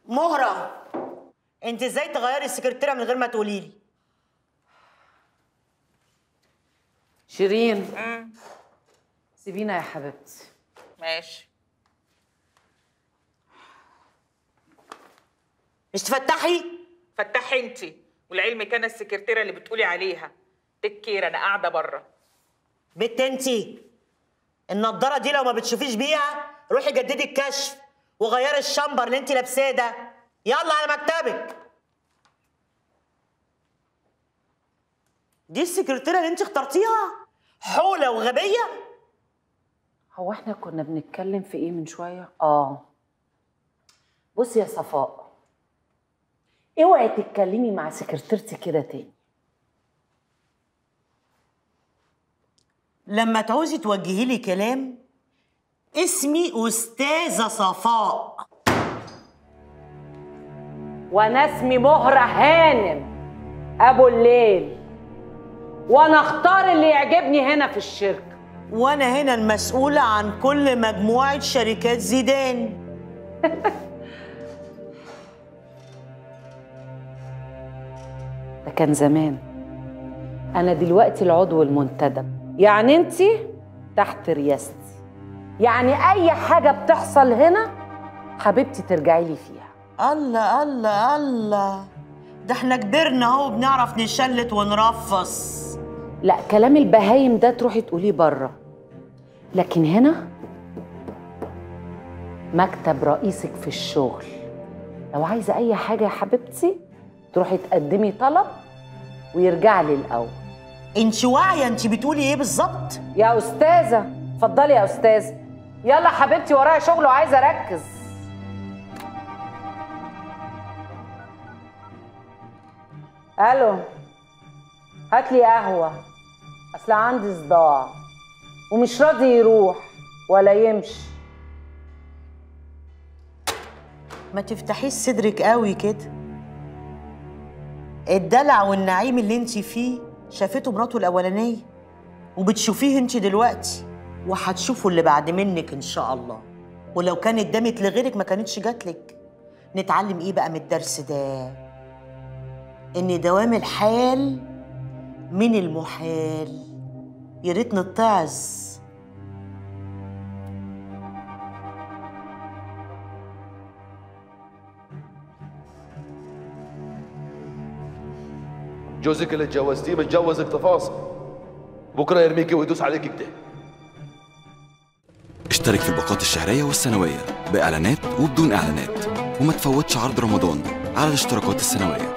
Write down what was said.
مهرة انت ازاي تغيري السكرتيرة من غير ما تقولي لي شيرين سيبينا يا حبيبتي ماشي مش تفتحي فتحي انت والعلم كان السكرتيره اللي بتقولي عليها تكير انا قاعده بره بنت انت النضارة دي لو ما بتشوفيش بيها روحي جددي الكشف وغيري الشمبر اللي انت لابساه ده يلا على مكتبك دي السكرتيرة اللي انت اخترتيها حولة وغبية هو احنا كنا بنتكلم في ايه من شويه اه بصي يا صفاء اوعي تتكلمي مع سكرتيرتي كده تاني لما تعوزي توجهي لي كلام اسمي أستاذة صفاء وانا اسمي مهرة هانم ابو الليل وانا اختار اللي يعجبني هنا في الشركه وأنا هنا المسؤولة عن كل مجموعة شركات زيدان ده كان زمان انا دلوقتي العضو المنتدب يعني انت تحت رياستي يعني اي حاجه بتحصل هنا حبيبتي ترجعي لي فيها الله الله الله ده احنا كبرنا اهو بنعرف نشلت ونرفص لا كلام البهايم ده تروحي تقوليه بره لكن هنا مكتب رئيسك في الشغل لو عايزه اي حاجه يا حبيبتي تروحي تقدمي طلب ويرجع لي الاول انت واعية انت بتقولي ايه بالظبط يا استاذه اتفضلي يا استاذه يلا حبيبتي ورايا شغل وعايزه اركز الو هات لي قهوه اصل عندي صداع ومش راضي يروح ولا يمشي ما تفتحيش صدرك قوي كده الدلع والنعيم اللي انت فيه شافته مراته الاولانيه وبتشوفيه انت دلوقتي وهتشوفوا اللي بعد منك ان شاء الله ولو كانت دامت لغيرك ما كانتش جاتلك نتعلم ايه بقى من الدرس ده ان دوام الحال من المحال يا ريت نتعظ جوزك اللي اتجوزتيه متجوزك تفاصيل بكره يرميكي ويدوس عليك كده اشترك في الباقات الشهرية والسنوية بإعلانات وبدون إعلانات وما تفوتش عرض رمضان على الاشتراكات السنوية